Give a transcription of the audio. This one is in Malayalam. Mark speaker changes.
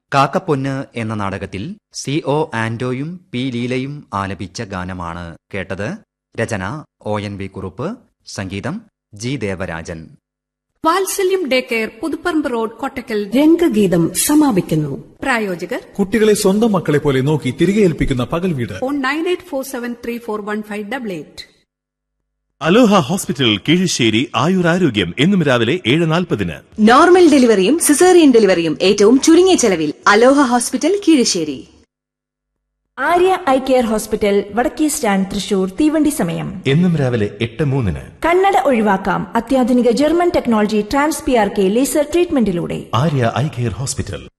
Speaker 1: കാക്കപ്പൊന്ന് എന്ന നാടകത്തിൽ സി ഒ ആന്റോയും പി ലീലയും ആലപിച്ച ഗാനമാണ് കേട്ടത് രചന ഒ എൻ വി കുറുപ്പ് സംഗീതം G Devarajan
Speaker 2: Vatsalyam day care Puthuparamba road Kottakkal
Speaker 3: രംഗഗീതം സമാപിക്കുന്നു
Speaker 2: പ്രായോജകർ
Speaker 4: കുട്ടികളെ സ്വന്തം മക്കളെ പോലെ നോക്കി തിരികെ ഏൽപ്പിക്കുന്ന പകൽ വീട്
Speaker 2: phone nine eight four seven three four one five double eight
Speaker 5: Aloha hospital Keezhissery ആയുരാരോഗ്യം എന്നും രാവിലെ ഏഴ് നാൽപ്പതിന്
Speaker 6: നോർമൽ ഡെലിവറിയും സിസേറിയൻ ഡെലിവറിയും ഏറ്റവും ചുരുങ്ങിയ ചെലവിൽ Aloha hospital Keezhissery
Speaker 7: Arya eye care hospital വടക്കേ സ്റ്റാൻഡ് തൃശൂർ തീവണ്ടി സമയം
Speaker 5: എന്നും രാവിലെ എട്ട് മൂന്നിന്
Speaker 7: കണ്ണട ഒഴിവാക്കാം അത്യാധുനിക German technology trans P R K laser ട്രീറ്റ്മെന്റിലൂടെ
Speaker 5: ആര്യ ഐ കെയർ ഹോസ്പിറ്റൽ